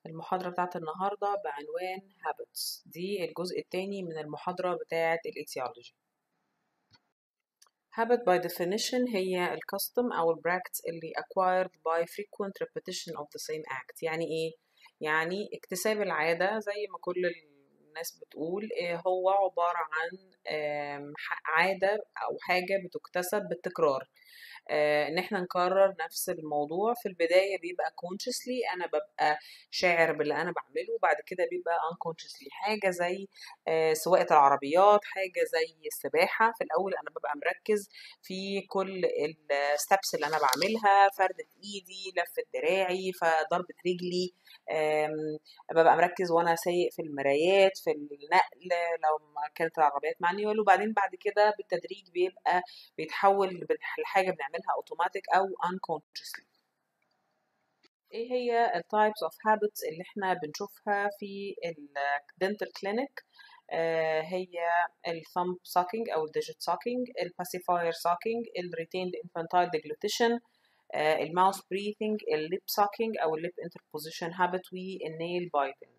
المحاضرة بتاعت النهاردة بعنوان habits دي الجزء التاني من المحاضرة بتاعت الاتيولوجي habit by definition هي الكاستم أو البراكتس اللي acquired by frequent repetition of the same act يعني إيه؟ يعني اكتساب العادة زي ما كل الناس بتقول إيه هو عبارة عن آم، ح- عادة أو حاجة بتكتسب بالتكرار آه، ان احنا نكرر نفس الموضوع في البداية بيبقى consciously انا ببقى شاعر باللي انا بعمله وبعد كده بيبقى unconsciously حاجة زي آه، سواقة العربيات حاجة زي السباحة في الاول انا ببقى مركز في كل الستبس اللي انا بعملها فردة ايدي لفة دراعي فضربة رجلي آم، ببقى مركز وانا سايق في المرايات في النقل لو ما كانت العربيات مانيوال وبعدين بعد كده بالتدريج بيبقى بيتحول لحاجة بنعملها اوتوماتيك او unconsciously ايه هي ال types of habits اللي احنا بنشوفها في ال dental clinic آه هي ال thumb sucking او ال digit sucking ال pacifier sucking ال retained infantile deglutition آه ال mouth breathing ال lip sucking او ال lip interposition habit وال nail biting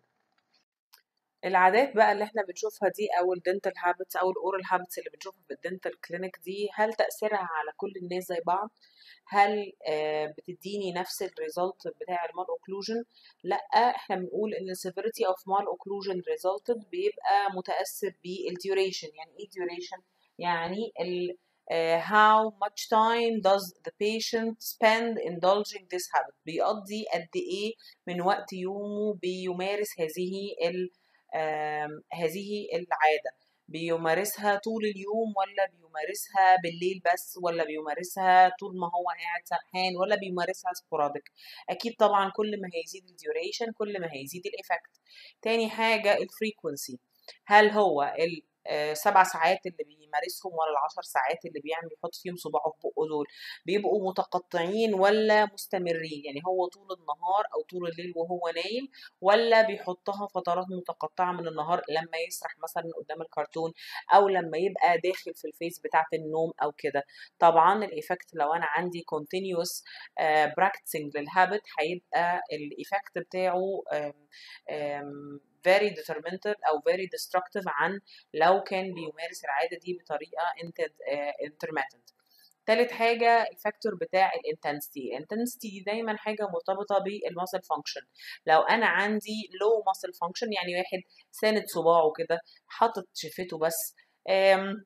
العادات بقى اللي احنا بنشوفها دي او الدنتال هابتس او الاورال هابتس اللي بنشوفها في الدنتال كلينيك دي هل تأثيرها على كل الناس زي بعض هل آه، بتديني نفس الريزلت بتاع المال اوكلوجن لا احنا بنقول ان severity of mal occlusion resulted بيبقى متأثر بالديوريشن يعني ايه duration يعني ال آه، how much time does the patient spend indulging this habit بيقضي قد ايه من وقت يومه بيمارس هذه ال آم، هذه العادة بيمارسها طول اليوم ولا بيمارسها بالليل بس ولا بيمارسها طول ما هو قاعد سرحان ولا بيمارسها سبوراديك اكيد طبعا كل ما هيزيد الديوريشن كل ما هيزيد الايفكت تاني حاجة الفريكونسي هل هو السبع ساعات اللي بيمارسهم ولا العشر ساعات اللي بيعمل يحط فيهم صباعه في بقه دول بيبقوا متقطعين ولا مستمرين يعني هو طول النهار او طول الليل وهو نايم ولا بيحطها فترات متقطعة من النهار لما يسرح مثلا قدام الكرتون أو لما يبقى داخل في الفيس بتاعة النوم أو كده طبعا الإيفكت لو أنا عندي continuous uh, practicing للهابت هيبقى الإيفكت بتاعه um, um, very detrimental أو very destructive عن لو كان بيمارس العادة دي بطريقة inter- uh, intermittent تالت حاجة الفاكتور بتاع الانتنسيتي الانتنسيتي دي دايما حاجة مرتبطة بالماسل فانكشن لو أنا عندي لو ماسل فانكشن يعني واحد ساند صباعه كده حاطط شفته بس آم،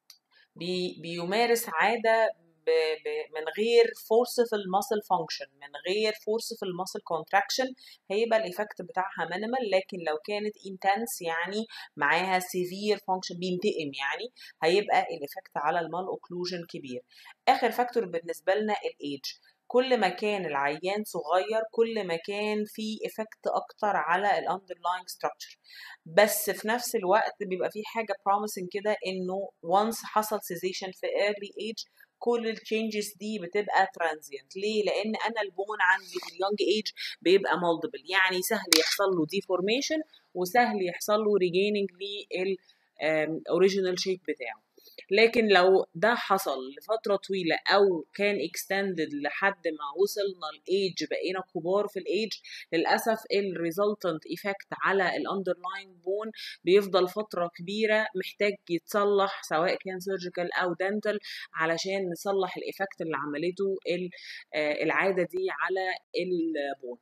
بي بيمارس عادة ب ب من غير forceful muscle function من غير forceful muscle contraction هيبقى الايفكت بتاعها minimal لكن لو كانت intense يعني معاها severe function بينتقم يعني هيبقى الايفكت على المال اوكلوجن كبير اخر فاكتور بالنسبة لنا الايدج كل ما كان العيان صغير كل ما كان في افكت اكتر على الاندرلاينج ستراكشر بس في نفس الوقت بيبقى في حاجه promising كده انه once حصل cessation في early age كل التشينجز دي بتبقى ترانزيانت ليه لان انا البون عندي في اليونج ايج بيبقى مالتيبل يعني سهل يحصل له ديفورميشن وسهل يحصل له ريجيننج للاوريجينال شيب بتاعه لكن لو ده حصل لفترة طويلة أو كان extended لحد ما وصلنا الإيج بقينا كبار في الإيج للأسف ال resultant effect على ال underlying bone بيفضل فترة كبيرة محتاج يتصلح سواء كان surgical أو dental علشان نصلح الإفكت اللي عملته ال- آه، العادة دي على البون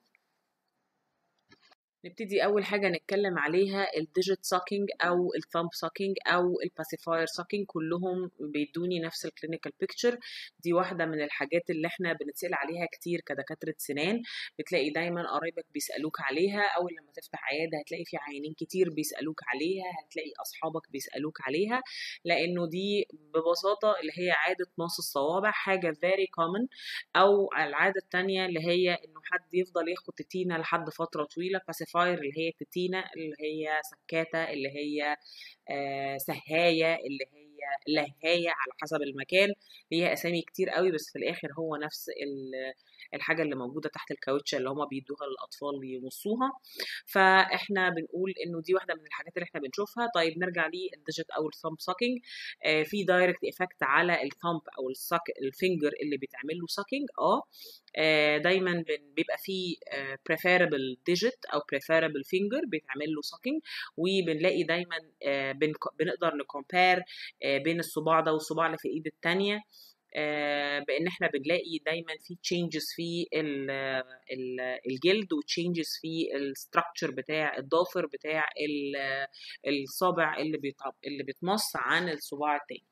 نبتدي أول حاجة نتكلم عليها الديجيت ساكينج أو الثامب ساكينج أو الباسيفاير ساكينج كلهم بيدوني نفس الكلينيكال بيكتشر دي واحدة من الحاجات اللي احنا بنتسأل عليها كتير كدكاترة سنان بتلاقي دايما قرايبك بيسألوك عليها أول لما تفتح عيادة هتلاقي في عيانين كتير بيسألوك عليها هتلاقي أصحابك بيسألوك عليها لأنه دي ببساطة اللي هي عادة مص الصوابع حاجة very common أو العادة التانية اللي هي إنه حد يفضل ياخد تتينة لحد فترة طويلة pacifier اللي هي تتينة اللي هي سكاتة اللي هي آه، سهاية اللي هي هي لهاية على حسب المكان ليها اسامي كتير قوي بس في الاخر هو نفس ال- الحاجة اللي موجودة تحت الكاوتشة اللي هما بيدوها للأطفال يمصوها فاحنا بنقول انه دي واحدة من الحاجات اللي احنا بنشوفها طيب نرجع للديجيت او الثumb sucking آه في دايركت افكت على الثumb او السك الفينجر اللي بيتعمل له sucking اه آه، دايما بن- بيبقى فيه آه، preferable digit او preferable finger بيتعمل له sucking وبنلاقي دايما آه، بنك- بنقدر نكومبير بين الصباع ده والصباع اللي في الايد التانية آه، بان احنا بنلاقي دايما في changes في ال- ال- الجلد وتشينجز في الستراكشر بتاع الضافر بتاع ال- الصابع اللي بيتع- اللي بيتمص عن الصباع التاني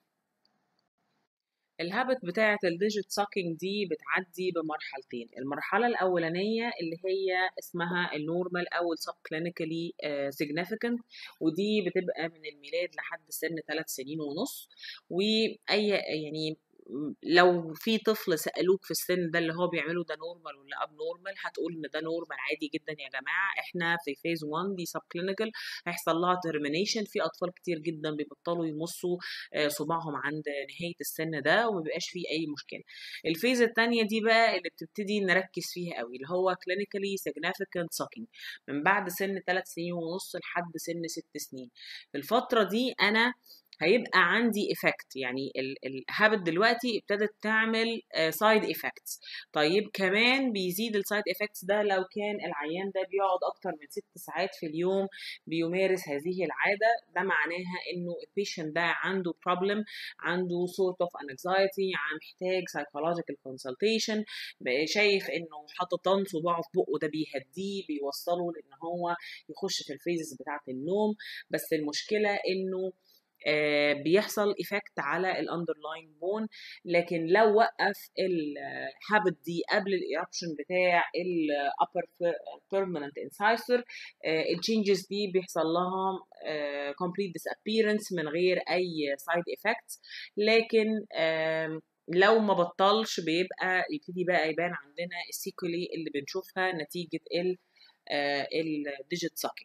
الهابت بتاعة الديجيت ساكينج دي بتعدي بمرحلتين المرحلة الأولانية اللي هي اسمها النورمال أو السب كلينيكالي significant ودي بتبقى من الميلاد لحد سن ثلاث سنين ونص وأي يعني م- لو في طفل سألوك في السن ده اللي هو بيعمله ده نورمال ولا اب نورمال هتقول ان ده نورمال عادي جدا يا جماعه احنا في فيز 1 دي سب كلينيكال هيحصل لها ترمينيشن في اطفال كتير جدا بيبطلوا يمصوا آه، صباعهم عند نهايه السن ده وما بيبقاش فيه اي مشكله الفيز الثانيه دي بقى اللي بتبتدي نركز فيها قوي اللي هو كلينيكالي significant sucking من بعد سن 3 سنين ونص لحد سن 6 سنين في الفتره دي انا هيبقى عندي افكت يعني الهابت دلوقتي ابتدت تعمل سايد افكتس طيب كمان بيزيد السايد افكتس ده لو كان العيان ده بيقعد اكتر من ست ساعات في اليوم بيمارس هذه العاده ده معناها انه البيشنت ده عنده problem عنده sort of anxiety عم محتاج psychological consultation بقى شايف انه حاططان صباعه في بقه ده بيهديه بيوصله لان هو يخش في الفيزز بتاعه النوم بس المشكله انه آه، بيحصل ايفكت على الاندرلاين بون لكن لو وقف الهابت دي قبل الايربشن بتاع الابر بيرمننت انسايسر التشينجز دي بيحصل لها كومبليت disappearance من غير اي سايد افكتس لكن آم، لو ما بطلش بيبقى يبتدي بقى يبان عندنا السيكولي اللي بنشوفها نتيجة ال الديجيت ساكينج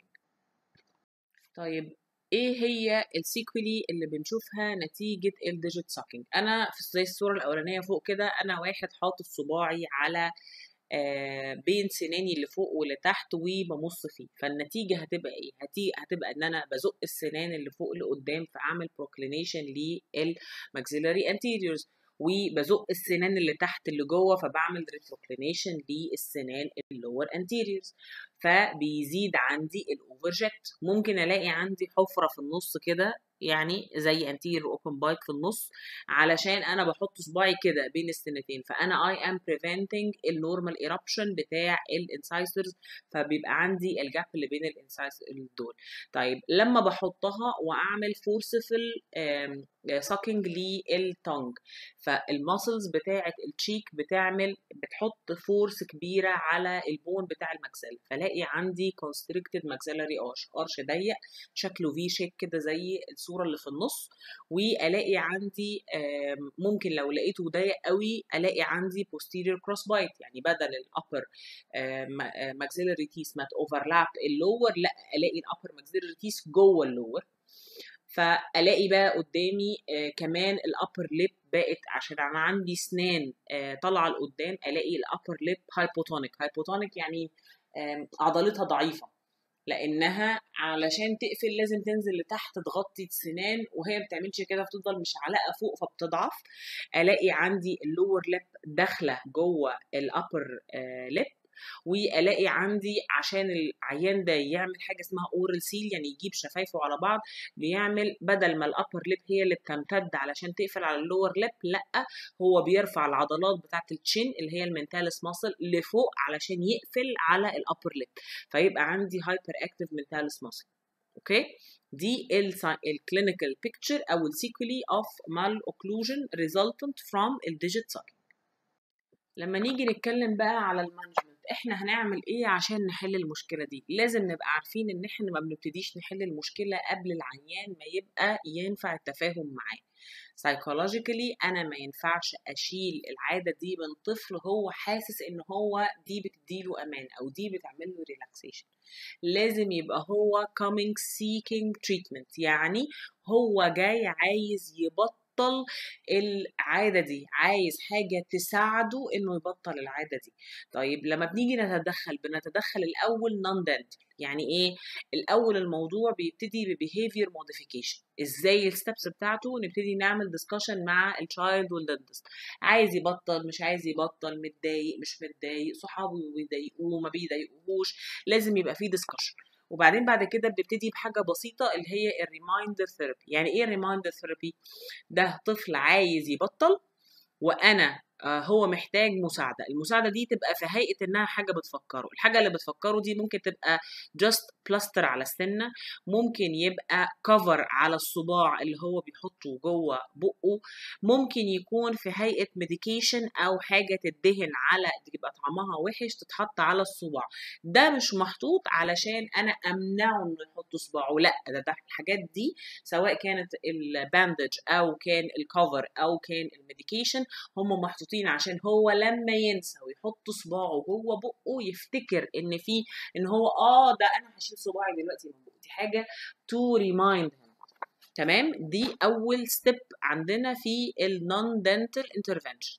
طيب ايه هي السيكولي اللي بنشوفها نتيجة الديجيت ساكينج انا في زي الصورة الاولانية فوق كده انا واحد حاطط صباعي على آه، بين سناني اللي فوق واللي تحت وبمص فيه فالنتيجة هتبقى ايه هتي هتبقى ان انا بزق السنان اللي فوق لقدام فاعمل بروكلينيشن للماكسيلاري انتيريورز وبزق السنان اللي تحت اللي جوه فبعمل ريتروكلينيشن للسنان اللور انتيريورز فبيزيد عندي الاوفرجكت ممكن الاقي عندي حفره في النص كده يعني زي انتير اوبن بايك في النص علشان انا بحط صباعي كده بين السنتين فانا اي ام بريفنتنج النورمال ايربشن بتاع الانسايسرز فبيبقى عندي الجاب اللي بين الانسايسر دول طيب لما بحطها واعمل فورسفل ساكينج للتونج فالماسلز بتاعه التشيك بتعمل بتحط فورس كبيره على البون بتاع المكسل فلاقي عندي constricted maxillary arch ارش ضيق شكله في شيك كده زي الصوره اللي في النص والاقي عندي آم، ممكن لو لقيته ضيق قوي الاقي عندي posterior cross bite يعني بدل الابر maxillary teeth ما اوفرلاب اللور لا الاقي الابر maxillary teeth جوه اللور فالاقي بقى قدامي آه كمان الابر ليب بقت عشان انا عندي اسنان آه طالعه لقدام الاقي الابر ليب هايبوتونيك هايبوتونيك يعني آم، عضلتها ضعيفه لانها علشان تقفل لازم تنزل لتحت تغطي السنان وهي ما بتعملش كده بتفضل مش علاقه فوق فبتضعف الاقي عندي اللور ليب داخله جوه الابر ليب والاقي عندي عشان العيان ده يعمل حاجه اسمها اورال سيل يعني يجيب شفايفه على بعض بيعمل بدل ما الابر ليب هي اللي بتمتد علشان تقفل على اللور ليب لا هو بيرفع العضلات بتاعه التشين اللي هي المنتالس ماسل لفوق علشان يقفل على الابر ليب فيبقى عندي هايبر اكتيف منتالس ماسل اوكي دي الكلينيكال بيكتشر او السيكولي اوف مال اوكلوجن resultant from الديجيت ساكينج لما نيجي نتكلم بقى على المانجمنت احنا هنعمل ايه عشان نحل المشكله دي لازم نبقى عارفين ان احنا ما بنبتديش نحل المشكله قبل العيان ما يبقى ينفع التفاهم معاه psychologically انا ما ينفعش اشيل العاده دي من طفل هو حاسس ان هو دي بتديله امان او دي بتعمل له ريلاكسيشن لازم يبقى هو coming seeking treatment يعني هو جاي عايز يبطل العاده دي عايز حاجه تساعده انه يبطل العاده دي طيب لما بنيجي نتدخل بنتدخل الاول نون دنتال يعني ايه الاول الموضوع بيبتدي ببيهيفير موديفيكيشن ازاي الستبس بتاعته نبتدي نعمل ديسكشن مع التشايلد والدنتست عايز يبطل مش عايز يبطل متضايق مش متضايق صحابه بيضايقوه ما بيضايقوهوش لازم يبقى فيه ديسكشن وبعدين بعد كده بنبتدي بحاجه بسيطه اللي هي الريمايندر ثيرابي يعني ايه الريمايندر ثيرابي ده طفل عايز يبطل وانا هو محتاج مساعدة المساعدة دي تبقى في هيئة إنها حاجة بتفكره الحاجة اللي بتفكره دي ممكن تبقى just بلاستر على السنة ممكن يبقى كفر على الصباع اللي هو بيحطه جوه بقه ممكن يكون في هيئة ميديكيشن أو حاجة تدهن على تبقى طعمها وحش تتحط على الصباع ده مش محطوط علشان أنا أمنعه إنه يحط صباعه لا ده, ده الحاجات دي سواء كانت الباندج أو كان الكفر أو كان الميديكيشن هم محطوطين محطوطين عشان هو لما ينسى ويحط صباعه جوه بقه يفتكر ان في ان هو اه ده انا هشيل صباعي دلوقتي من بقه دي حاجه تو ريمايند تمام دي اول ستيب عندنا في النون دنتال انترفنشن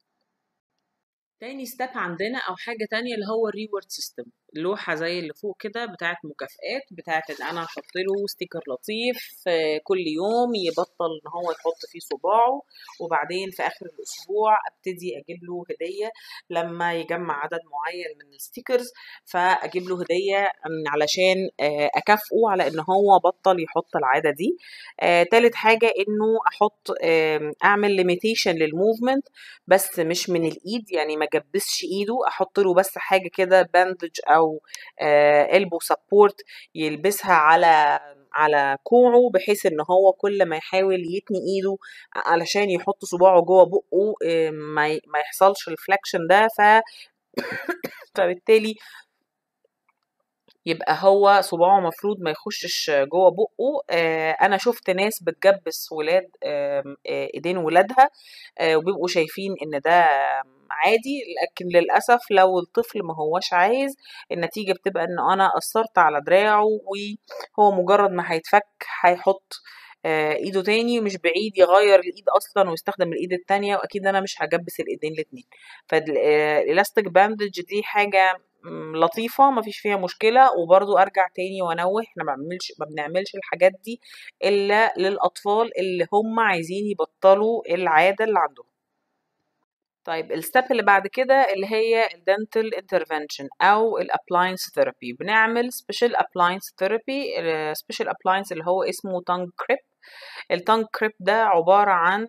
تاني ستيب عندنا او حاجه تانية اللي هو الريورد سيستم لوحه زي اللي فوق كده بتاعت مكافئات بتاعت ان انا احط له ستيكر لطيف كل يوم يبطل ان هو يحط فيه صباعه وبعدين في اخر الاسبوع ابتدي اجيب له هديه لما يجمع عدد معين من الستيكرز فاجيب له هديه علشان اكافئه على ان هو بطل يحط العاده دي تالت حاجه انه احط اعمل ليميتيشن للموفمنت بس مش من الايد يعني ما جبسش ايده احط له بس حاجه كده باندج او البو سبورت يلبسها على على كوعه بحيث ان هو كل ما يحاول يتني ايده علشان يحط صباعه جوه بقه ما ما يحصلش الفلكشن ده ف فبالتالي يبقى هو صباعه مفروض ما يخشش جوه بقه آه انا شفت ناس بتجبس ولاد آه ايدين ولادها آه وبيبقوا شايفين ان ده عادي لكن للاسف لو الطفل ما هوش عايز النتيجه بتبقى ان انا اثرت على دراعه وهو مجرد ما هيتفك هيحط ايده تاني مش بعيد يغير الايد اصلا ويستخدم الايد التانية واكيد انا مش هجبس الايدين الاتنين فالالاستيك باندج دي حاجه لطيفه ما فيش فيها مشكله وبرضو ارجع تاني وانوه احنا ما بنعملش ما بنعملش الحاجات دي الا للاطفال اللي هم عايزين يبطلوا العاده اللي عندهم طيب الستيب اللي بعد كده اللي هي الدنتال انترفنشن او الابلاينس ثيرابي بنعمل سبيشال ابلاينس ثيرابي سبيشال ابلاينس اللي هو اسمه تانج كريب التانج كريب ده عباره عن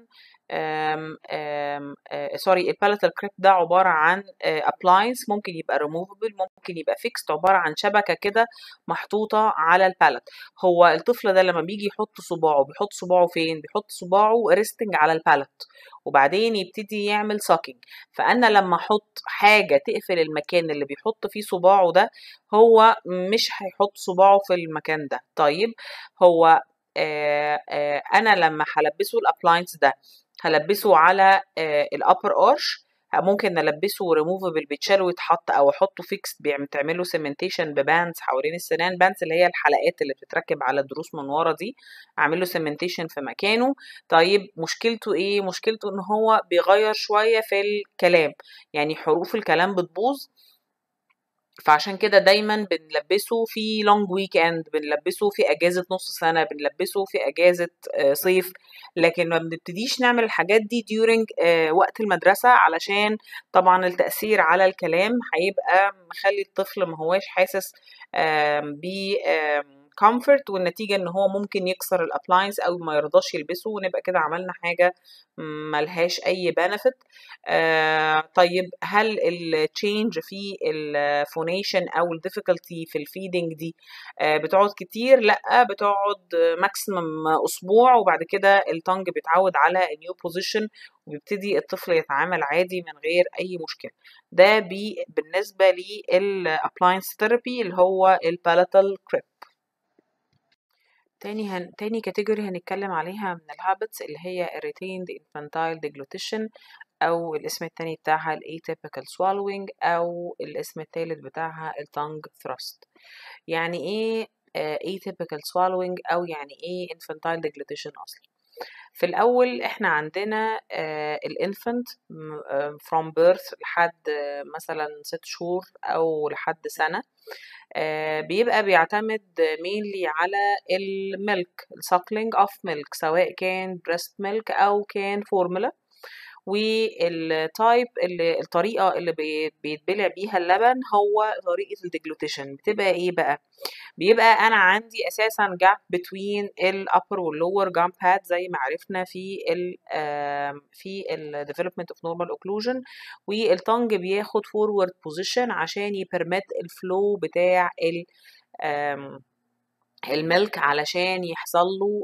سوري الباليتال كريب ده عباره عن ابلاينس ممكن يبقى ريموفبل ممكن يبقى فيكست عباره عن شبكه كده محطوطه على الباليت هو الطفل ده لما بيجي يحط صباعه بيحط صباعه فين بيحط صباعه ريستنج على الباليت وبعدين يبتدي يعمل ساكينج فانا لما احط حاجه تقفل المكان اللي بيحط فيه صباعه ده هو مش هيحط صباعه في المكان ده طيب هو آآ آآ انا لما هلبسه الابلاينس ده هلبسه على الابر ارش ممكن نلبسه ريموفبل بيتشال ويتحط او احطه فيكس بتعمل له سيمنتيشن بباندز حوالين السنان باندز اللي هي الحلقات اللي بتتركب على الضروس من ورا دي اعمل له سيمنتيشن في مكانه طيب مشكلته ايه مشكلته ان هو بيغير شويه في الكلام يعني حروف الكلام بتبوظ فعشان كده دايما بنلبسه في لونج ويك اند بنلبسه في اجازه نص سنه بنلبسه في اجازه صيف لكن ما بنبتديش نعمل الحاجات دي during وقت المدرسه علشان طبعا التاثير على الكلام هيبقى مخلي الطفل ما هواش حاسس ب كومفورت والنتيجه ان هو ممكن يكسر الابلاينس او ما يرضاش يلبسه ونبقى كده عملنا حاجه ملهاش اي بنفيت آه طيب هل التشينج في الفونيشن او الديفيكولتي في الفيدنج دي آه بتقعد كتير لا بتقعد ماكسيمم اسبوع وبعد كده التانج بيتعود على نيو بوزيشن وبيبتدي الطفل يتعامل عادي من غير اي مشكله ده بي بالنسبه للابلاينس ثيرابي اللي هو البالاتال كريب تاني هن... تاني كاتيجوري هنتكلم عليها من الهابتس اللي هي retained infantile deglutition أو الاسم التاني بتاعها ال atypical swallowing أو الاسم التالت بتاعها ال tongue thrust يعني ايه آه، atypical swallowing أو يعني ايه infantile deglutition أصلا في الأول احنا عندنا آه، الانفنت from birth لحد آه، مثلا ست شهور أو لحد سنة آه، بيبقى بيعتمد mainly على الميلك suckling of milk سواء كان breast milk أو كان فورمولا والتايب اللي الطريقة اللي بي- بيتبلع بيها اللبن هو طريقة الديجلوتيشن بتبقى ايه بقى بيبقى انا عندي اساسا جاب بتوين الابر واللور جام باد زي ما عرفنا في ال آم، في ال development of normal occlusion والتنج بياخد forward position عشان يبرمت الفلو بتاع ال آم، الملك علشان يحصل له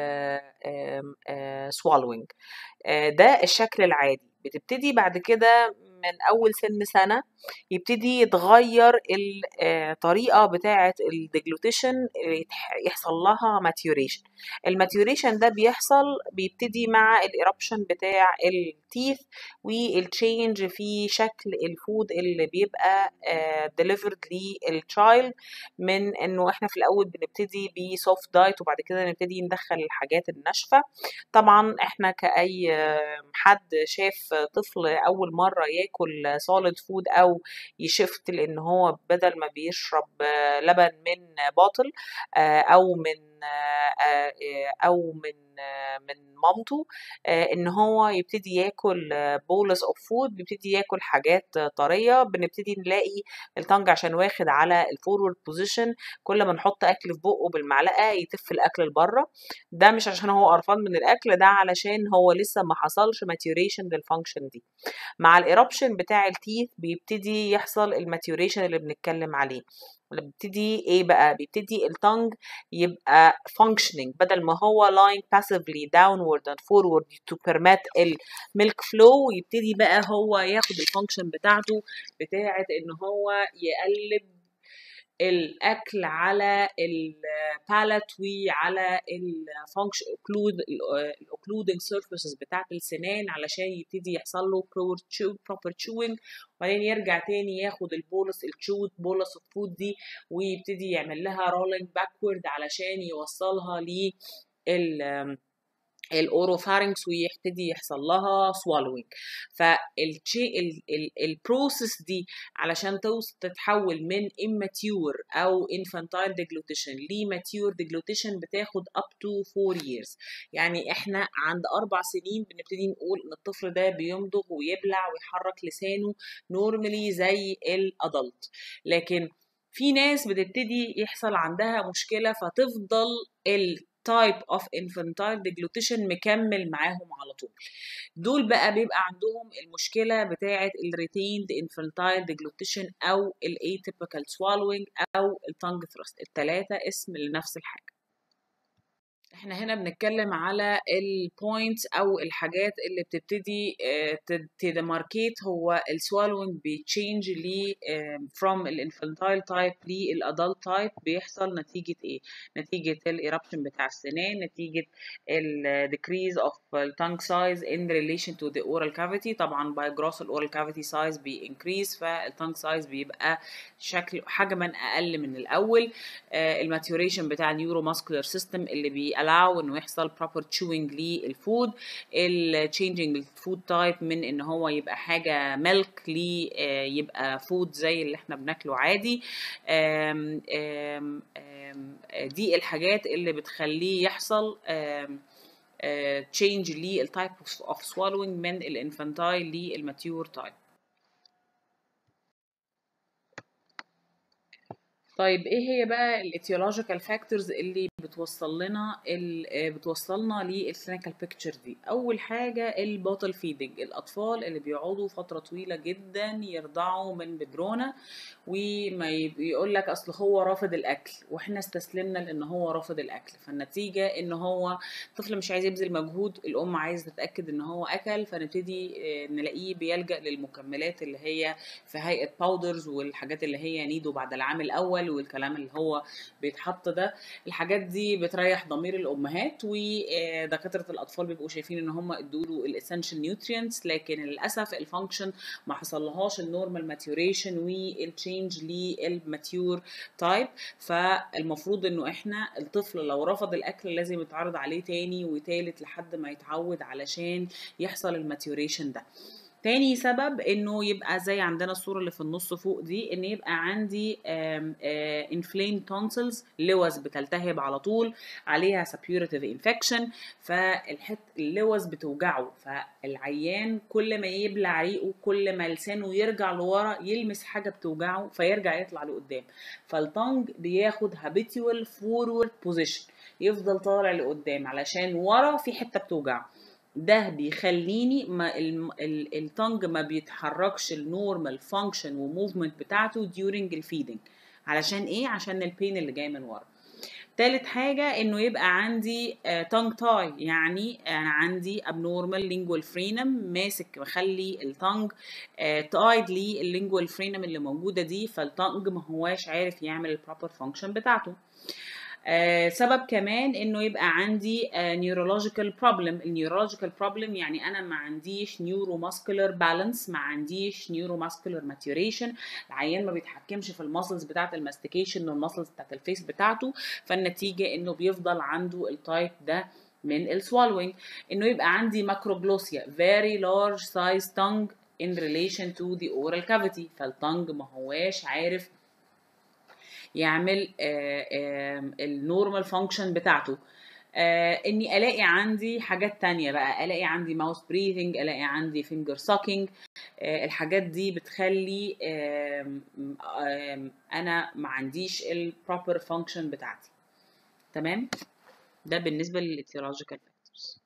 swallowing آه، ده الشكل العادي بتبتدي بعد كده من أول سن سنة يبتدي يتغير الطريقة بتاعة الديجلوتيشن يحصل لها ماتيوريشن الماتيوريشن ده بيحصل بيبتدي مع الإيربشن بتاع التيث والتشينج في شكل الفود اللي بيبقى ديليفرد للتشايلد من انه احنا في الاول بنبتدي بسوفت دايت وبعد كده نبتدي ندخل الحاجات الناشفه طبعا احنا كاي حد شاف طفل اول مره ياكل سوليد فود او يشفت لان هو بدل ما بيشرب لبن من باطل او من او من من مامته ان هو يبتدي ياكل بولس اوف فود بيبتدي ياكل حاجات طريه بنبتدي نلاقي التانج عشان واخد على الفورورد بوزيشن كل ما نحط اكل في بقه بالمعلقه يتف الاكل لبره ده مش عشان هو قرفان من الاكل ده علشان هو لسه ما حصلش ماتيوريشن للفانكشن دي مع الايربشن بتاع التيث بيبتدي يحصل الماتيوريشن اللي بنتكلم عليه بيبتدي ايه بقى بيبتدي التانج يبقى functioning بدل ما هو lying passively downward and forward to permit الميلك فلو يبتدي بقى هو ياخد الفانكشن بتاعته بتاعه ان هو يقلب الاكل على البالت وعلى الفانكشن الاوكلودنج سيرفيسز بتاعت السنان علشان يبتدي يحصل له بروبر تشوينج وبعدين يرجع تاني ياخد البولس التشوت بولس الفود دي ويبتدي يعمل لها رولينج باكورد علشان يوصلها ل الاوروفارynx ويبتدي يحصل لها swallowing فالبروسيس دي علشان توصل تتحول من immature او infantile deglutition ل mature deglutition بتاخد up to 4 years يعني احنا عند اربع سنين بنبتدي نقول ان الطفل ده بيمضغ ويبلع ويحرك لسانه نورمالي زي الادلت لكن في ناس بتبتدي يحصل عندها مشكلة فتفضل ال type of infantile deglutition مكمل معاهم على طول دول بقى بيبقى عندهم المشكلة بتاعة ال retained infantile deglutition أو ال atypical swallowing أو ال tongue thrust التلاتة اسم لنفس الحاجة احنا هنا بنتكلم على البوينتس او الحاجات اللي بتبتدي تدماركيت هو السوالوينج بيتشينج ل فروم الانفانتايل تايب للادلت تايب بيحصل نتيجه ايه نتيجه الايربشن بتاع السنان نتيجه الديكريز اوف التانج سايز ان ريليشن تو ذا اورال كافيتي طبعا باي جروس الاورال كافيتي سايز بينكريز فالتانج سايز بيبقى شكل حجما اقل من الاول الماتيوريشن بتاع النيورو ماسكولار سيستم اللي بي allow انه يحصل proper chewing للفود ال changing الفود تايب من ان هو يبقى حاجه ميلك ل يبقى فود زي اللي احنا بناكله عادي آم آم آم دي الحاجات اللي بتخليه يحصل تشينج للتايب اوف swallowing من الانفانتايل للماتيور تايب طيب ايه هي بقى الايتيولوجيكال فاكتورز اللي بتوصل لنا بتوصلنا للكلينيكال بيكتشر دي اول حاجه البوتل فيدنج الاطفال اللي بيقعدوا فتره طويله جدا يرضعوا من بدرونه وما يقول لك اصل هو رافض الاكل واحنا استسلمنا لان هو رافض الاكل فالنتيجه ان هو الطفل مش عايز يبذل مجهود الام عايزه تتاكد ان هو اكل فنبتدي نلاقيه بيلجا للمكملات اللي هي في هيئه باودرز والحاجات اللي هي نيدو بعد العام الاول والكلام اللي هو بيتحط ده الحاجات دي بتريح ضمير الامهات ودكاتره الاطفال بيبقوا شايفين ان هم ادوا له الاسنشال نيوترينتس لكن للاسف الفانكشن ما حصلهاش النورمال ماتيوريشن والتشينج للماتيور تايب فالمفروض انه احنا الطفل لو رفض الاكل لازم يتعرض عليه تاني وتالت لحد ما يتعود علشان يحصل الماتيوريشن ده تاني سبب انه يبقى زي عندنا الصوره اللي في النص فوق دي ان يبقى عندي انفلين تونسلز لوز بتلتهب على طول عليها سبيورتيف انفكشن فالحت اللوز بتوجعه فالعيان كل ما يبلع ريقه كل ما لسانه يرجع لورا يلمس حاجه بتوجعه فيرجع يطلع لقدام فالتانج بياخد هابيتوال فورورد بوزيشن يفضل طالع لقدام علشان ورا في حته بتوجعه ده بيخليني ما التنج ما بيتحركش النورمال فانكشن وموفمنت بتاعته during الفيدنج علشان ايه عشان البين اللي جاي من ورا تالت حاجة انه يبقى عندي تانج تاي يعني انا عندي abnormal lingual frenum ماسك مخلي التانج تايد لي اللينجوال فرينم اللي موجودة دي فالتانج ما هواش عارف يعمل البروبر فانكشن بتاعته آه سبب كمان انه يبقى عندي نيورولوجيكال بروبلم النيورولوجيكال بروبلم يعني انا ما عنديش نيورو ماسكولار بالانس ما عنديش نيورو ماسكولار ماتيوريشن العيان ما بيتحكمش في الماسلز بتاعه الماستيكيشن والماسلز بتاعه الفيس بتاعته فالنتيجه انه بيفضل عنده التايب ده من السوالوينج انه يبقى عندي ماكروجلوسيا very large size tongue in relation to the oral cavity فالتنج ما هواش عارف يعمل النورمال فانكشن بتاعته آه اني الاقي عندي حاجات تانية بقى الاقي عندي ماوس بريثنج الاقي عندي فينجر ساكينج آه الحاجات دي بتخلي آم آم انا ما عنديش البروبر فانكشن بتاعتي تمام ده بالنسبه للاتيولوجيكال فاكتورز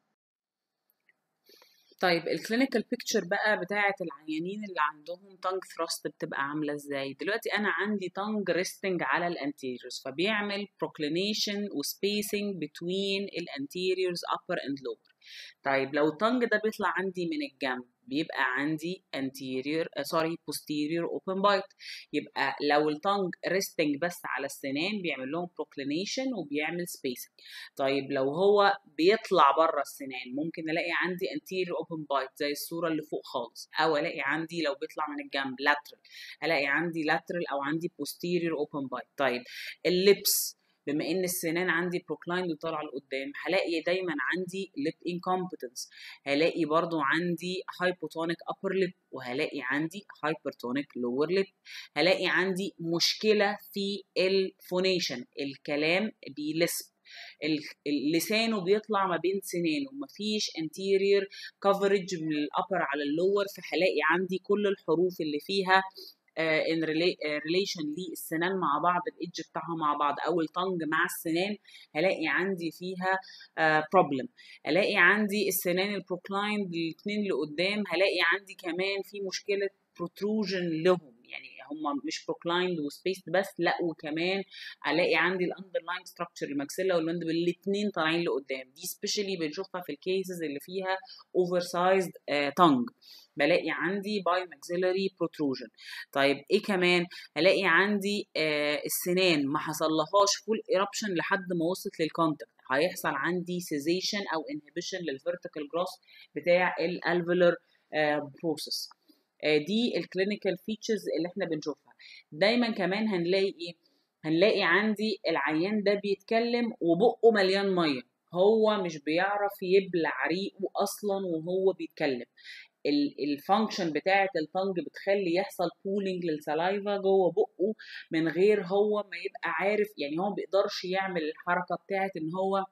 طيب الكلينيكال بيكتشر بقى بتاعه العيانين اللي عندهم تانج ثراست بتبقى عامله ازاي دلوقتي انا عندي تانج ريستنج على الانتيريورز فبيعمل بروكلينيشن وسبيسنج بتوين الانتيريورز upper and lower طيب لو التانج ده بيطلع عندي من الجنب بيبقى عندي anterior سوري uh, posterior open bite يبقى لو التانج resting بس على السنان بيعمل لهم proclination وبيعمل spacing طيب لو هو بيطلع بره السنان ممكن الاقي عندي anterior open bite زي الصوره اللي فوق خالص او الاقي عندي لو بيطلع من الجنب lateral الاقي عندي lateral او عندي posterior open bite طيب اللبس بما ان السنان عندي بروكلايند وطالعه لقدام هلاقي دايما عندي ليب انكومبتنس هلاقي برضو عندي هايبوتونيك ابر ليب وهلاقي عندي هايبرتونيك لور ليب هلاقي عندي مشكله في الفونيشن الكلام بيلسب لسانه بيطلع ما بين سنانه مفيش anterior coverage من الابر على اللور فهلاقي عندي كل الحروف اللي فيها ان ريليشن للسنان مع بعض الايدج بتاعها مع بعض او التنج مع السنان هلاقي عندي فيها بروبلم الاقي عندي السنان البروكلايند الاثنين لقدام هلاقي عندي كمان في مشكله protrusion لهم يعني هم مش بروكلايند وسبيسد بس لا وكمان الاقي عندي الاندرلاين ستراكشر الماكسيلا والمندبل الاثنين طالعين لقدام دي سبيشالي بنشوفها في الكيسز اللي فيها اوفر سايزد تانج بلاقي عندي باي ماكسيلاري بروتروجن طيب ايه كمان هلاقي عندي آه السنان ما حصلهاش فول ايربشن لحد ما وصلت للكونتاكت هيحصل عندي سيزيشن او انهبيشن للفيرتيكال جروس بتاع الالفولر آه بروسيس آه دي الكلينيكال فيتشرز اللي احنا بنشوفها دايما كمان هنلاقي ايه هنلاقي عندي العيان ده بيتكلم وبقه مليان ميه هو مش بيعرف يبلع ريقه اصلا وهو بيتكلم الفانكشن بتاعه التنج بتخلي يحصل بولينج للسلايفا جوه بقه من غير هو ما يبقى عارف يعني هو ما بيقدرش يعمل الحركه بتاعه ان هو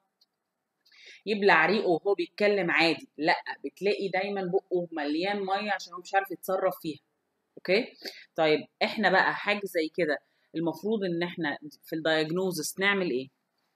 يبلع ريقه وهو بيتكلم عادي لا بتلاقي دايما بقه مليان ميه عشان هو مش عارف يتصرف فيها اوكي طيب احنا بقى حاجه زي كده المفروض ان احنا في الدايجنوزس نعمل ايه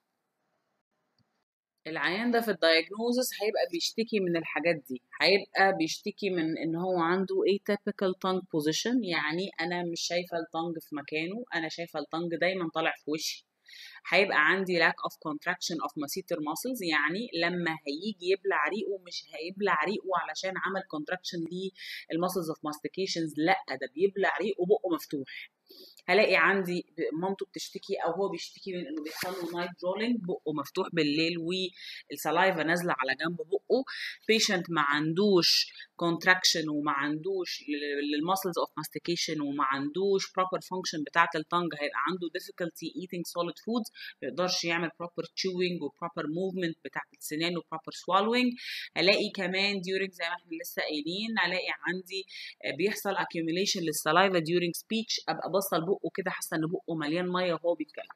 العيان ده في الدايجنوزس هيبقى بيشتكي من الحاجات دي هيبقى بيشتكي من ان هو عنده atypical tongue position يعني انا مش شايفه التنج في مكانه انا شايفه التنج دايما طالع في وشي هيبقى عندي lack of contraction of masseter muscles يعني لما هيجي يبلع ريقه مش هيبلع ريقه علشان عمل contraction للمسلز of mastications لا ده بيبلع ريقه بقه مفتوح هلاقي عندي مامته بتشتكي او هو بيشتكي من انه بيحصل له نايت درولينج بقه مفتوح بالليل والسلايفا نازله على جنب بقه بيشنت ما عندوش كونتراكشن وما عندوش للمسلز اوف ماستيكيشن وما عندوش بروبر فانكشن بتاعه التانج هيبقى عنده difficulty eating solid foods ما يقدرش يعمل proper chewing وبروبر موفمنت بتاعه السنان وبروبر swallowing هلاقي كمان during زي ما احنا لسه قايلين هلاقي عندي بيحصل accumulation للسلايفا during speech ابقى باصه لبقه كده حاسه ان بقه مليان ميه وهو بيتكلم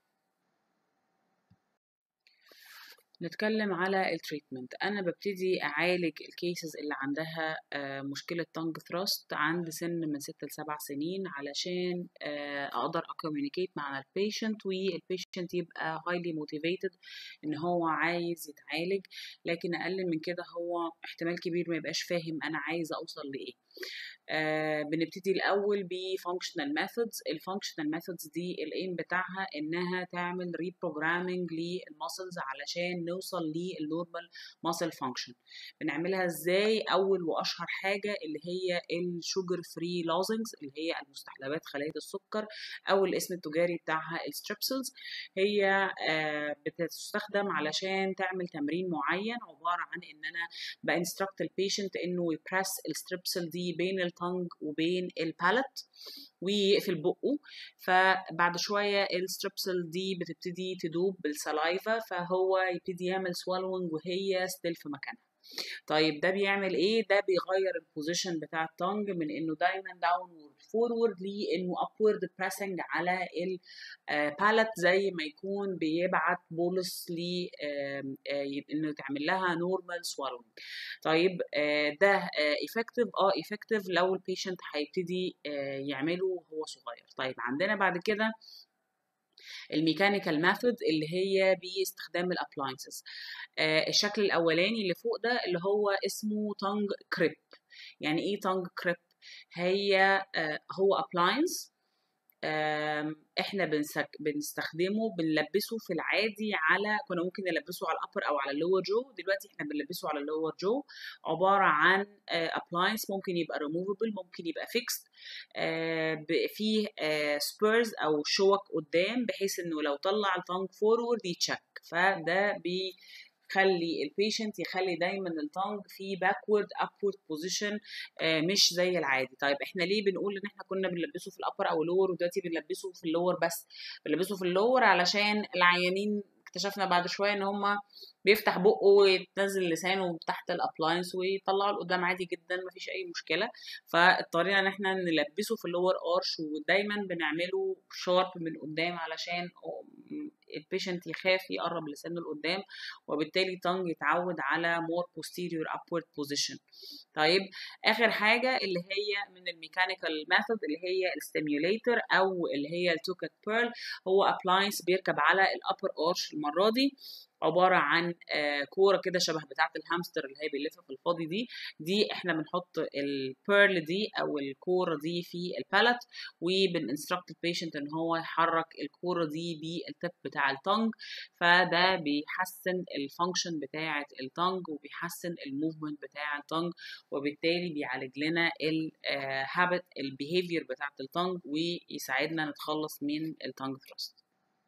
نتكلم على التريتمنت انا ببتدي اعالج الكيسز اللي عندها مشكله تانج ثراست عند سن من 6 ل 7 سنين علشان اقدر اكوميونيكيت مع البيشنت والبيشنت يبقى هايلي موتيفيتد ان هو عايز يتعالج لكن اقل من كده هو احتمال كبير ما يبقاش فاهم انا عايزه اوصل لايه آه بنبتدي الاول بفانكشنال ميثودز الفانكشنال ميثودز دي الايم بتاعها انها تعمل ريبروجرامينج للمسلز علشان نوصل للنورمال ماسل فانكشن بنعملها ازاي اول واشهر حاجه اللي هي الشوجر فري لوزنجز اللي هي المستحلبات خلايا السكر او الاسم التجاري بتاعها الستريبسلز هي آه بتستخدم علشان تعمل تمرين معين عباره عن ان انا بانستراكت البيشنت انه يبرس الستريبسل دي بين التنج وبين البالت ويقفل بقه فبعد شوية الستريبسل دي بتبتدي تدوب بالسلايفا فهو يبتدي يعمل سوالوينج وهي ستيل في مكانها طيب ده بيعمل ايه ده بيغير البوزيشن بتاع التونج من انه دايما داونورد فورورد لانه ابورد بريسنج على البالت زي ما يكون بيبعت بولس ل انه تعمل لها نورمال سوالوينج طيب ده افكتيف اه افكتيف لو البيشنت هيبتدي يعمله وهو صغير طيب عندنا بعد كده الميكانيكال ميثود اللي هي باستخدام الابلاينسز آه الشكل الاولاني اللي فوق ده اللي هو اسمه تونج كريب يعني ايه تونج كريب هي آه هو ابلاينس احنا بنسك... بنستخدمه بنلبسه في العادي على كنا ممكن نلبسه على الابر او على اللور جو دلوقتي احنا بنلبسه على اللور جو عباره عن ابلاينس ممكن يبقى ريموفبل ممكن يبقى فيكست فيه سبيرز او شوك قدام بحيث انه لو طلع التانج فورورد يتشك فده بي خلي البيشنت يخلي دايما التانج في باكورد ابورد بوزيشن مش زي العادي طيب احنا ليه بنقول ان احنا كنا بنلبسه في الابر او اللور ودلوقتي بنلبسه في اللور بس بنلبسه في اللور علشان العيانين اكتشفنا بعد شويه ان هم بيفتح بقه ويتنزل لسانه تحت الابلاينس ويطلعه لقدام عادي جدا مفيش اي مشكله فاضطرينا ان احنا نلبسه في اللور ارش ودايما بنعمله شارب من قدام علشان البيشنت يخاف يقرب لسانه لقدام وبالتالي تانج يتعود على more posterior upward position طيب اخر حاجه اللي هي من الميكانيكال ميثود اللي هي الستيميوليتر او اللي هي التوكت بيرل هو ابلاينس بيركب على الابر ارش المره دي عباره عن كوره كده شبه بتاعه الهامستر اللي هي بيلف في الفاضي دي دي احنا بنحط البيرل دي او الكوره دي في البالت وبننستراكت البيشنت ان هو يحرك الكوره دي بالتب بتاع التونج فده بيحسن الفانكشن بتاعه التونج وبيحسن الموفمنت بتاع التونج وبالتالي بيعالج لنا الهابت البيهيفير بتاعه التونج ويساعدنا نتخلص من التونج ثراست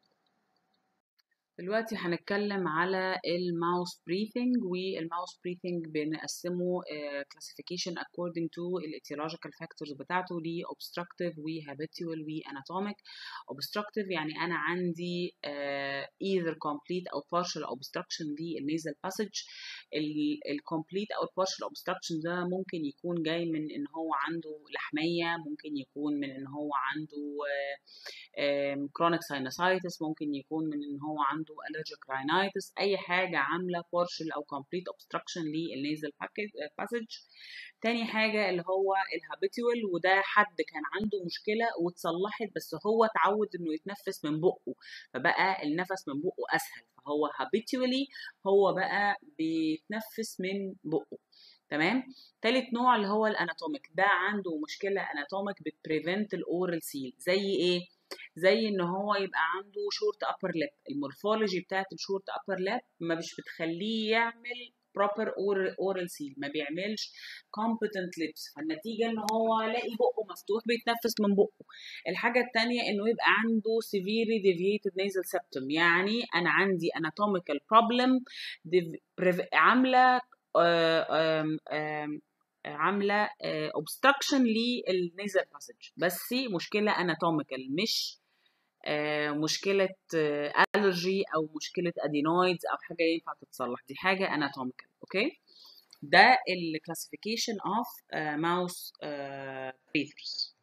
دلوقتي هنتكلم على الماوس بريثنج والماوس بريثنج بنقسمه classification according to الاتيولوجيكال factors بتاعته ل obstructive و habitual و anatomic obstructive يعني انا عندي either complete او partial obstruction للنيزل passage الكومبليت او partial obstruction ده ممكن يكون جاي من ان هو عنده لحميه ممكن يكون من ان هو عنده chronic sinusitis ممكن يكون من ان هو عنده عنده allergic rhinitis اي حاجه عامله partial او complete obstruction للنيزل passage تاني حاجه اللي هو الهابيتوال وده حد كان عنده مشكله واتصلحت بس هو اتعود انه يتنفس من بقه فبقى النفس من بقه اسهل فهو habitually هو بقى بيتنفس من بقه تمام تالت نوع اللي هو الاناتوميك ده عنده مشكله اناتوميك بتبريفنت الاورال سيل زي ايه زي ان هو يبقى عنده شورت ابر ليب المورفولوجي بتاعت الشورت ابر ليب ما مش بتخليه يعمل proper oral, oral seal ما بيعملش competent lips فالنتيجة ان هو الاقي بقه مفتوح بيتنفس من بقه الحاجة التانية انه يبقى عنده severely deviated nasal septum يعني انا عندي anatomical problem div- prev- عاملة آه، آم، آم، عاملة آه، obstruction للنيزل باسج بس مشكلة anatomical مش آه، مشكلة الرجي او مشكلة ادينويدز او حاجة ينفع تتصلح دي حاجة anatomical اوكي ده ال classification of uh, mouse uh, breathers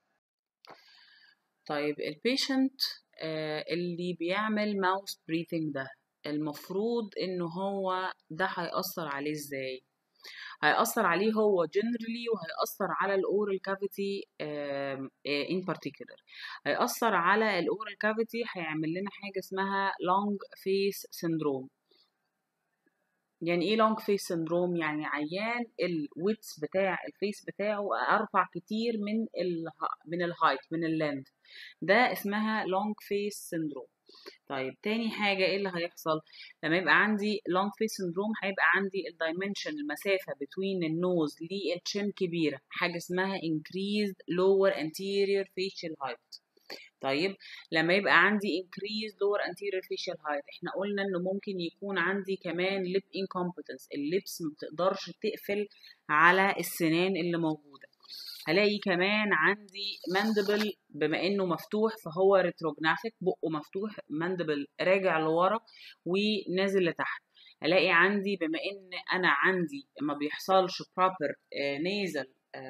طيب البيشنت اللي بيعمل ماوس breathing ده المفروض انه هو ده هيأثر عليه ازاي هيأثر عليه هو generally وهيأثر على الأورال كافيتي in particular هيأثر على الأورال كافيتي هيعمل لنا حاجة اسمها long face syndrome يعني ايه لونج فيس سندروم يعني عيان الويتس بتاع الفيس بتاعه ارفع كتير من ال من الهايت من اللينث ده اسمها لونج فيس سندروم طيب تاني حاجة ايه اللي هيحصل لما يبقى عندي long face syndrome هيبقى عندي الدايمنشن المسافة between النوز للشن كبيرة حاجة اسمها increased lower anterior facial height طيب لما يبقى عندي increased lower anterior facial height احنا قلنا انه ممكن يكون عندي كمان lip incompetence اللبس ما بتقدرش تقفل على السنان اللي موجودة هلاقي كمان عندي ماندبل بما انه مفتوح فهو ريتروجنافيك بقه مفتوح ماندبل راجع لورا ونازل لتحت هلاقي عندي بما ان انا عندي ما بيحصلش proper nasal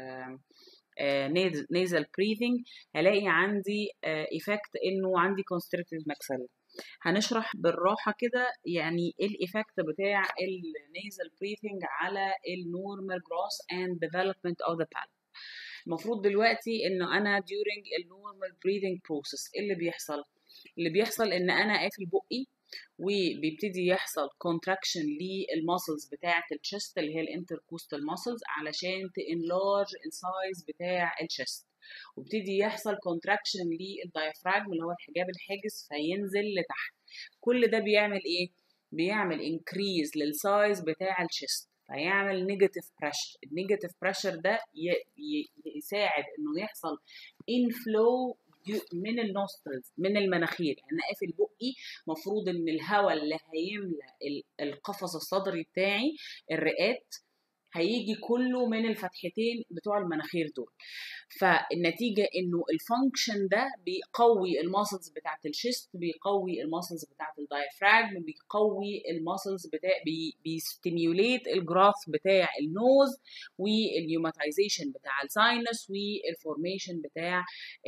nasal breathing هلاقي عندي ايفكت انه عندي constricted maxilla هنشرح بالراحة كده يعني ايه الايفكت بتاع النيزل بريثنج على النورمال جروس اند ديفلوبمنت اوف ذا palate المفروض دلوقتي انه انا during النورمال breathing process ايه اللي بيحصل اللي بيحصل ان انا قافل بقي وبيبتدي يحصل contraction للماسلز بتاعة الشست اللي هي الانتركوستال ماسلز علشان تنلارج السايز بتاع الشست وبتدي يحصل contraction للدايفراجم اللي هو الحجاب الحاجز فينزل لتحت كل ده بيعمل ايه بيعمل increase للسايز بتاع الشست فيعمل نيجاتيف بريشر النيجاتيف بريشر ده يساعد انه يحصل inflow من النوسترز من المناخير يعني انا قافل بقي مفروض ان الهواء اللي هيملى القفص الصدري بتاعي الرئات هيجي كله من الفتحتين بتوع المناخير دول فالنتيجة انه الفانكشن ده بيقوي الماسلز بتاعت الشيست بيقوي الماسلز بتاعت الدايفراجم بيقوي الماسلز بتاع بي بيستيميوليت الجراث بتاع النوز والنيوماتيزيشن بتاع الساينس والفورميشن بتاع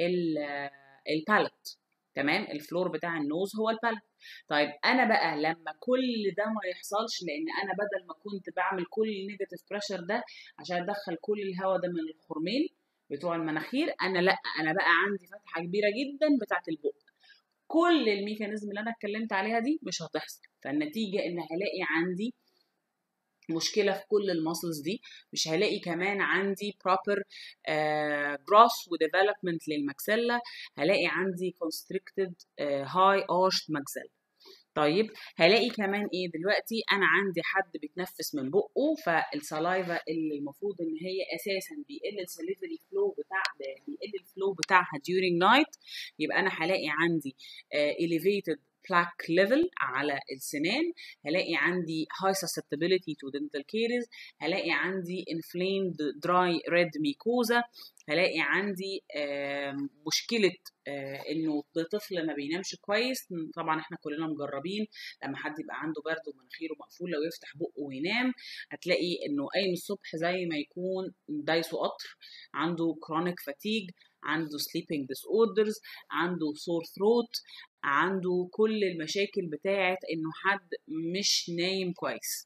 البالت تمام الفلور بتاع النوز هو البالت طيب انا بقى لما كل ده ما يحصلش لان انا بدل ما كنت بعمل كل النيجاتيف بريشر ده عشان ادخل كل الهواء ده من الخرمين بتوع المناخير انا لا انا بقى عندي فتحه كبيره جدا بتاعه البق كل الميكانيزم اللي انا اتكلمت عليها دي مش هتحصل فالنتيجه ان هلاقي عندي مشكلة في كل الماسلز دي مش هلاقي كمان عندي proper uh, growth و development للمكسلة هلاقي عندي constricted uh, high arched maxilla طيب هلاقي كمان ايه دلوقتي انا عندي حد بيتنفس من بقه فالسلايفا اللي المفروض ان هي اساسا بيقل السليفري فلو بتاع بيقل الفلو بتاعها during night يبقى انا هلاقي عندي uh, elevated plaque level على السنان هلاقي عندي high susceptibility to dental caries هلاقي عندي inflamed dry red mucosa هلاقي عندي مشكلة انه طفل ما بينامش كويس طبعا احنا كلنا مجربين لما حد يبقى عنده برد ومناخيره مقفولة ويفتح بقه وينام هتلاقي انه قايم الصبح زي ما يكون دايسه قطر عنده chronic fatigue عنده sleeping disorders عنده sore throat عنده كل المشاكل بتاعت انه حد مش نايم كويس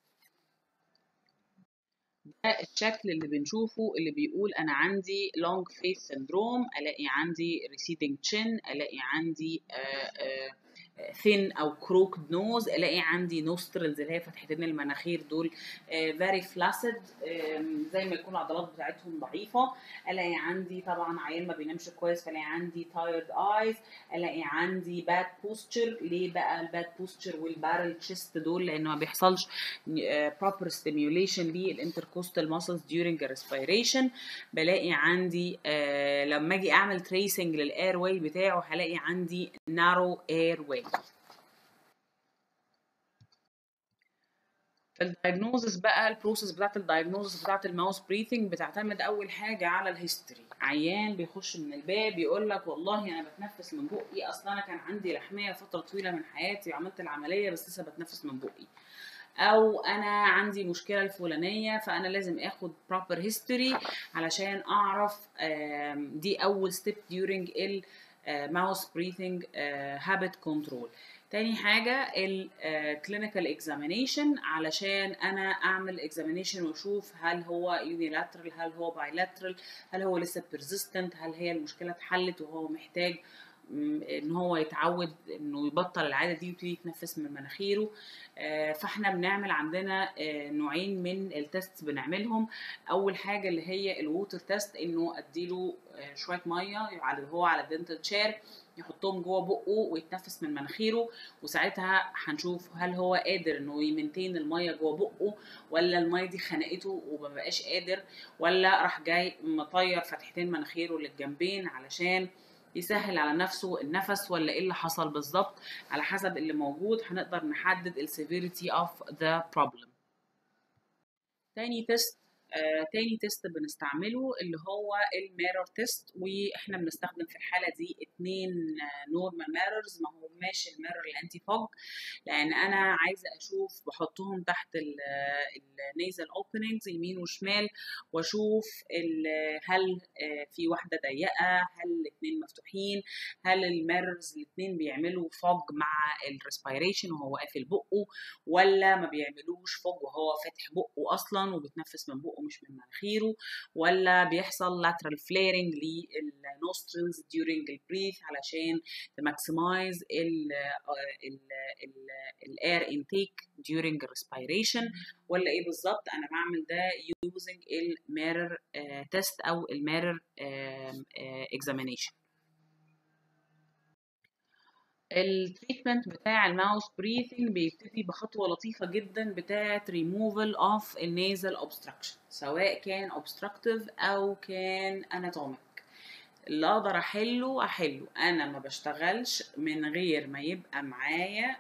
ده الشكل اللي بنشوفه اللي بيقول انا عندي long face syndrome الاقي عندي receding chin الاقي عندي uh, uh, ثين او كروكد نوز الاقي عندي نوسترلز اللي هي فتحتين المناخير دول فيري فلاسد زي ما يكون العضلات بتاعتهم ضعيفه الاقي عندي طبعا عيان ما بينامش كويس فالاقي عندي تايرد ايز الاقي عندي باد بوستشر ليه بقى الباد بوستشر والبارل تشيست دول لانه ما بيحصلش بروبر ستيميوليشن للانتركوستال ماسلز during الريسبيريشن بلاقي عندي آه لما اجي اعمل تريسنج للاير واي بتاعه هلاقي عندي نارو اير واي الدايجنوزس بقى البروسيس بتاعت الدايجنوزس بتاعت الماوس بريثنج بتعتمد اول حاجه على الهيستوري عيان بيخش من الباب يقول لك والله انا بتنفس من بقي اصلا انا كان عندي لحميه فتره طويله من حياتي وعملت العمليه بس لسه بتنفس من بقي او انا عندي مشكله الفلانيه فانا لازم اخد proper history علشان اعرف دي اول ستيب during ال ماوس بريثنج هابت كنترول تاني حاجة الكلينيكال اكزامينيشن علشان انا اعمل اكزامينيشن واشوف هل هو يونيلاترال هل هو بايلاترال هل هو لسه بيرزيستنت هل هي المشكلة اتحلت وهو محتاج ان هو يتعود انه يبطل العاده دي ويبتدي يتنفس من مناخيره فاحنا بنعمل عندنا نوعين من التست بنعملهم اول حاجه اللي هي الووتر تيست انه اديله شويه ميه هو على الدنتال تشير يحطهم جوه بقه ويتنفس من مناخيره وساعتها هنشوف هل هو قادر انه يمنتين الميه جوه بقه ولا الميه دي خنقته ومبقاش قادر ولا راح جاي مطير فتحتين مناخيره للجنبين علشان يسهل على نفسه النفس ولا ايه اللي حصل بالظبط على حسب اللي موجود هنقدر نحدد السيفيريتي اوف ذا بروبلم تاني تيست آه، تاني تيست بنستعمله اللي هو الميرور تيست واحنا بنستخدم في الحاله دي اتنين نورمال ميرورز ما هماش الميرور الانتي فوج لان انا عايزه اشوف بحطهم تحت النيزل اوبننجز يمين وشمال واشوف هل في واحده ضيقه هل الاثنين مفتوحين هل الميرورز الاثنين بيعملوا فوج مع الريسبيريشن وهو قافل بقه ولا ما بيعملوش فوج وهو فاتح بقه اصلا وبيتنفس من بقه مش من مناخيره ولا بيحصل lateral flaring للنوسترلز during البريث علشان تماكسمايز الاير intake during respiration ولا ايه بالظبط انا بعمل ده using الميرور تيست او الميرور examination التريتمنت بتاع الماوس بريثنج بيبتدي بخطوه لطيفه جدا بتاعه ريموفال اوف النيزل اوبستراكشن سواء كان اوبستراكتيف او كان اناتوميك اللي اقدر احله احله انا ما بشتغلش من غير ما يبقى معايا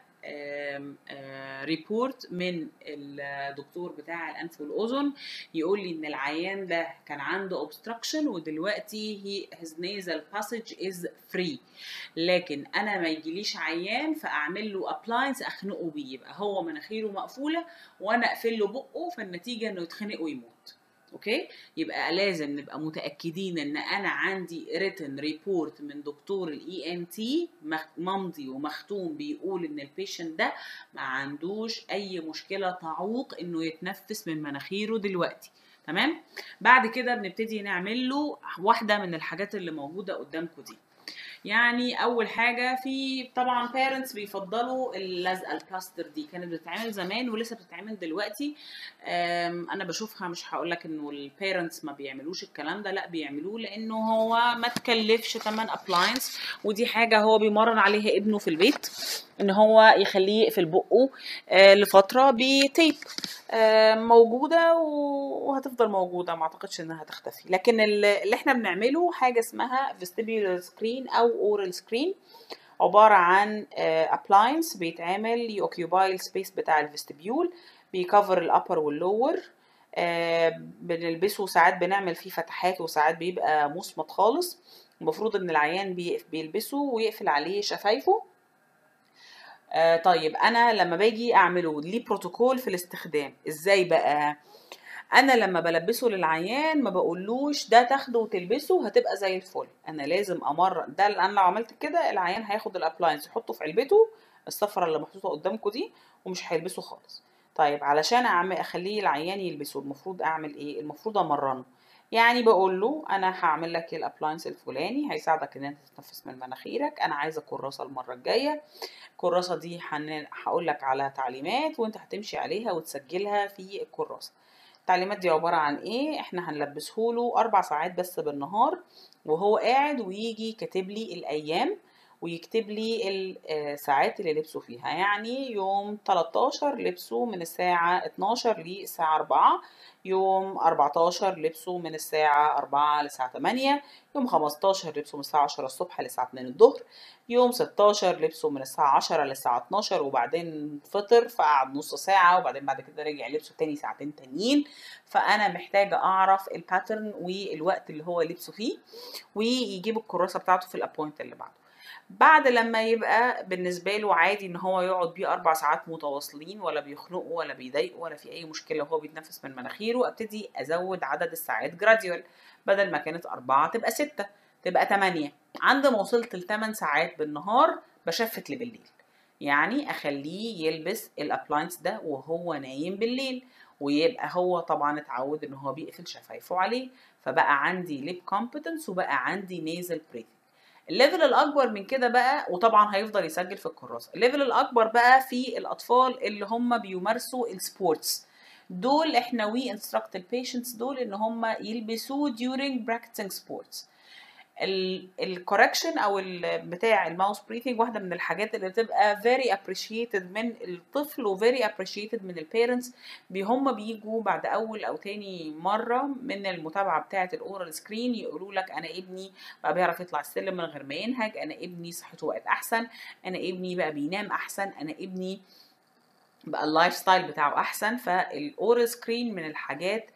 ريبورت من الدكتور بتاع الانف والاذن يقول لي ان العيان ده كان عنده obstruction ودلوقتي هي his nasal passage is free لكن انا ما يجيليش عيان فاعمل له ابلاينس اخنقه بيه يبقى هو مناخيره مقفوله وانا اقفل له بقه فالنتيجه انه يتخنق ويموت اوكي يبقى لازم نبقى متاكدين ان انا عندي ريتن ريبورت من دكتور الاي ان تي ممضي ومختوم بيقول ان البيشنت ده ما عندوش اي مشكله تعوق انه يتنفس من مناخيره دلوقتي تمام بعد كده بنبتدي نعمل له واحده من الحاجات اللي موجوده قدامكم دي يعني اول حاجه في طبعا بيرنتس بيفضلوا اللزقه البلاستر دي كانت بتتعمل زمان ولسه بتتعمل دلوقتي انا بشوفها مش هقول لك انه البيرنتس ما بيعملوش الكلام ده لا بيعملوه لانه هو ما تكلفش تمن ابلاينس ودي حاجه هو بيمرن عليها ابنه في البيت ان هو يخليه يقفل بقه لفتره بتيب موجوده وهتفضل موجوده ما اعتقدش انها هتختفي لكن اللي احنا بنعمله حاجه اسمها vestibular سكرين او اورال سكرين عباره عن ابلاينس بيتعمل يوكيوباي السبيس بتاع الفيستبيول بيكفر الابر واللور بنلبسه ساعات بنعمل فيه فتحات وساعات بيبقى مصمت خالص المفروض ان العيان بيلبسه ويقفل عليه شفايفه آه طيب انا لما باجي اعمله ليه بروتوكول في الاستخدام ازاي بقى انا لما بلبسه للعيان ما بقولوش ده تاخده وتلبسه هتبقى زي الفل انا لازم امرن ده انا لو عملت كده العيان هياخد الابلاينس يحطه في علبته الصفرة اللي محطوطه قدامكم دي ومش هيلبسه خالص طيب علشان اعمل اخليه العيان يلبسه المفروض اعمل ايه المفروض امرنه يعني بقول له انا هعمل لك الابلاينس الفلاني هيساعدك ان انت تتنفس من مناخيرك انا عايزه كراسه المره الجايه الكراسة دي هقول لك على تعليمات وانت هتمشي عليها وتسجلها في الكراسة التعليمات دي عبارة عن ايه احنا هنلبسه له اربع ساعات بس بالنهار وهو قاعد ويجي كاتب لي الايام ويكتب لي الساعات اللي لبسه فيها يعني يوم 13 لبسه من الساعة 12 للساعة 4 يوم 14 لبسه من الساعة 4 للساعة 8 يوم 15 لبسه من الساعة 10 الصبح للساعة 2 الظهر يوم 16 لبسه من الساعة 10 للساعة 12 وبعدين فطر فقعد نص ساعة وبعدين بعد كده رجع لبسه تاني ساعتين تانيين فأنا محتاجة أعرف الباترن والوقت اللي هو لبسه فيه ويجيب الكراسة بتاعته في الأبوينت اللي بعده بعد لما يبقى بالنسبه له عادي ان هو يقعد بيه اربع ساعات متواصلين ولا بيخنقه ولا بيضايقه ولا في اي مشكله وهو بيتنفس من مناخيره ابتدي ازود عدد الساعات جراديوال بدل ما كانت أربعة تبقى ستة تبقى تمانية عند ما وصلت لتمن ساعات بالنهار بشفت لي بالليل يعني اخليه يلبس الابلاينس ده وهو نايم بالليل ويبقى هو طبعا اتعود ان هو بيقفل شفايفه عليه فبقى عندي ليب كومبتنس وبقى عندي نيزل بريثنج الليفل الاكبر من كده بقى وطبعا هيفضل يسجل في الكراسه الليفل الاكبر بقى في الاطفال اللي هم بيمارسوا السبورتس دول احنا وي انستراكت البيشنتس دول ان هم يلبسوه during practicing sports الكوركشن او بتاع الماوس بريثنج واحده من الحاجات اللي بتبقى very appreciated من الطفل و very appreciated من البيرنتس هم بيجوا بعد اول او تاني مره من المتابعه بتاعه الاورال سكرين يقولوا لك انا ابني بقى بيعرف يطلع السلم من غير ما ينهج انا ابني صحته بقت احسن انا ابني بقى بينام احسن انا ابني بقى اللايف ستايل بتاعه احسن فالاورال سكرين من الحاجات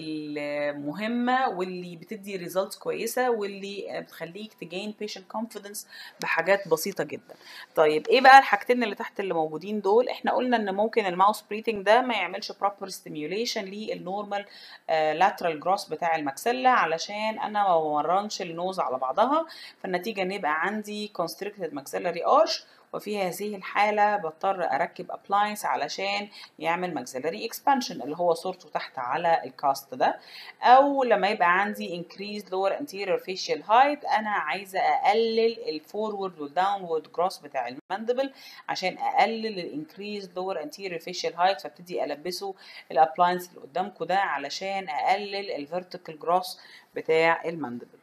المهمه واللي بتدي ريزلتس كويسه واللي بتخليك تجين بيشنت كونفيدنس بحاجات بسيطه جدا طيب ايه بقى الحاجتين اللي تحت اللي موجودين دول احنا قلنا ان ممكن الماوس بريتنج ده ما يعملش بروبر ستيميوليشن للنورمال لاترال جروس بتاع الماكسيلا علشان انا ما بمرنش النوز على بعضها فالنتيجه ان يبقى عندي constricted maxillary arch وفي هذه الحالة بضطر أركب أبلاينس علشان يعمل ماكسيلاري اكسبانشن اللي هو صورته تحت على الكاست ده أو لما يبقى عندي increased lower anterior facial height أنا عايزة أقلل الفورورد والداونورد جروس بتاع الماندبل عشان أقلل الانكريز lower anterior facial height فابتدي ألبسه الأبلاينس اللي قدامكم ده علشان أقلل الفيرتيكال جروس بتاع الماندبل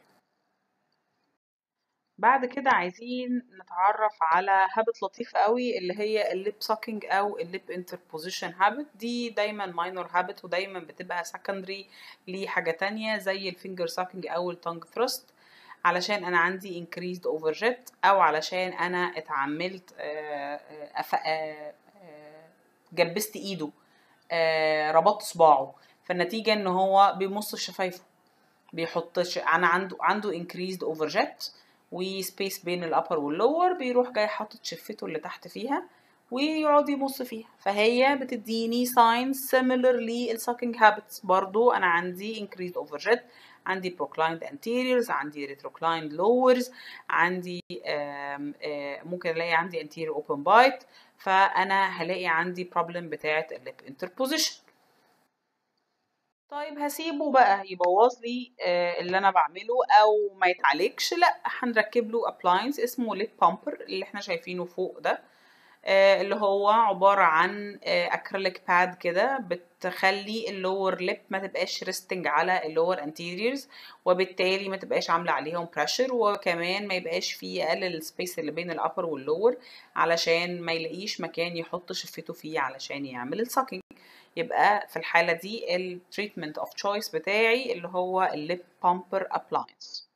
بعد كده عايزين نتعرف على هابت لطيف قوي اللي هي الليب ساكينج او الليب انتربوزيشن هابت دي دايما ماينور هابت ودايما بتبقى سكندري لحاجه تانية زي الفينجر ساكينج او التونج ثرست علشان انا عندي increased overjet او علشان انا اتعملت أف... جبست ايده ربطت صباعه فالنتيجه ان هو بيمص شفايفه بيحطش انا عنده عنده increased overjet وسبيس بين الابر واللور بيروح جاي حاطط شفته اللي تحت فيها ويقعد يبص فيها فهي بتديني ساينز سيميلر للساكينج هابتس برضو انا عندي increased overjet عندي proclined anteriors عندي retroclined lowers عندي آم آم ممكن الاقي عندي anterior open bite فانا هلاقي عندي problem بتاعه الليب interposition طيب هسيبه بقى يبوظ لي آه اللي انا بعمله او ما يتعالجش لا هنركب له ابلاينس اسمه ليب بامبر اللي احنا شايفينه فوق ده آه اللي هو عبارة عن اكريليك آه باد كده بتخلي اللور ليب ما تبقاش ريستنج على اللور انتيريورز وبالتالي ما تبقاش عاملة عليهم بريشر وكمان ما يبقاش فيه يقلل السبيس اللي بين الابر واللور علشان ما يلاقيش مكان يحط شفته فيه علشان يعمل الساكينج يبقى في الحالة دي التريتمنت اوف تشويس بتاعي اللي هو الليب بامبر ابلاينس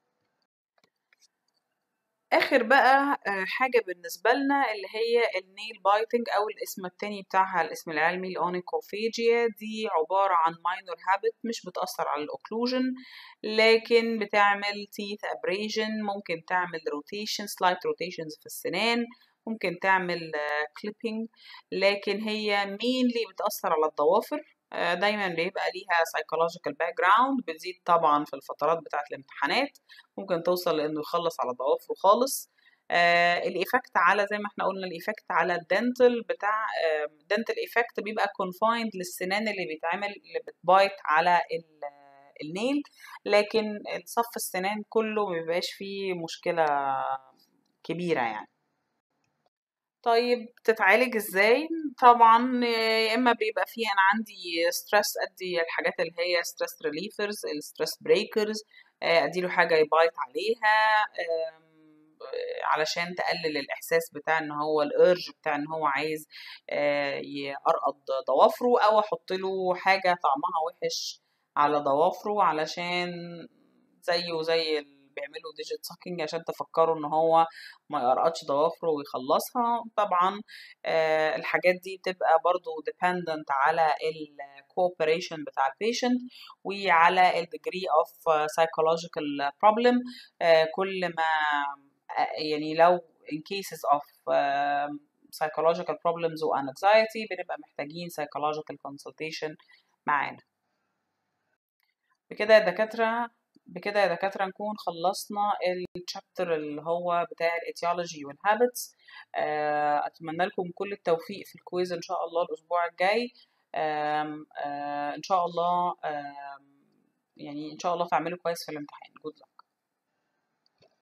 اخر بقى حاجة بالنسبة لنا اللي هي النيل بايتنج او الاسم التاني بتاعها الاسم العلمي الاونيكوفيجيا دي عبارة عن ماينور هابت مش بتأثر على الاوكلوجن لكن بتعمل تيث ابريجن ممكن تعمل روتيشن سلايت روتيشنز في السنان ممكن تعمل كليبينج لكن هي مينلي بتأثر على الضوافر دايما بيبقى ليها psychological background بتزيد طبعا في الفترات بتاعة الامتحانات ممكن توصل لانه يخلص على ضوافره خالص آه الايفكت على زي ما احنا قلنا الايفكت على الدنتل بتاع الدنتل آه ايفكت بيبقى confined للسنان اللي بيتعمل اللي بتبايت على النيل لكن صف السنان كله مبيبقاش فيه مشكلة كبيرة يعني طيب تتعالج ازاي طبعا يا اما بيبقى فيه انا عندي ستريس ادي الحاجات اللي هي ستريس ريليفرز الستريس بريكرز اديله حاجه يبايت عليها آم، علشان تقلل الاحساس بتاع ان هو الارج بتاع ان هو عايز آه، يقرقض ضوافره او احط له حاجه طعمها وحش على ضوافره علشان زيه زي اللي بيعملوا ديجيت ساكينج عشان تفكروا ان هو ما يقرقطش ضوافره ويخلصها طبعا آه، الحاجات دي بتبقى برضو dependent على ال cooperation بتاع البيشنت وعلى ال degree of psychological problem آه، كل ما آه، يعني لو in cases of آم، psychological problems و anxiety بنبقى محتاجين psychological consultation معانا بكده يا دكاترة بكده يا دكاترة نكون خلصنا الشابتر اللي هو بتاع الاتيولوجي والهابتس أتمنى لكم كل التوفيق في الكويز إن شاء الله الأسبوع الجاي آم، آه، إن شاء الله آم، يعني إن شاء الله تعملوا كويس في الامتحان good luck